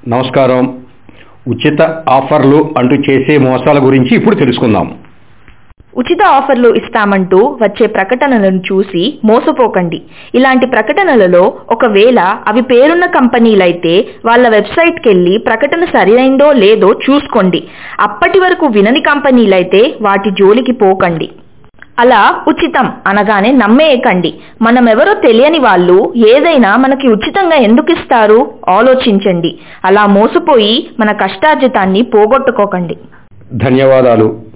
నమస్కారం ఉచిత ఆఫర్లు అంటూ చేసే మోసాల గురించి ఇప్పుడు తెలుసుకుందాం ఉచిత ఆఫర్లు ఇస్తామంటూ వచ్చే ప్రకటనలను చూసి మోసపోకండి ఇలాంటి ప్రకటనలలో ఒకవేళ అవి పేరున్న కంపెనీలైతే వాళ్ళ వెబ్సైట్కి వెళ్ళి ప్రకటన సరైందో లేదో చూసుకోండి అప్పటి వరకు వినని కంపెనీలైతే వాటి జోలికి పోకండి అలా ఉచితం అనగానే నమ్మేయకండి మనమెవరో తెలియని వాళ్ళు ఏదైనా మనకి ఉచితంగా ఎందుకు ఇస్తారు ఆలోచించండి అలా మోసపోయి మన కష్టార్జితాన్ని పోగొట్టుకోకండి ధన్యవాదాలు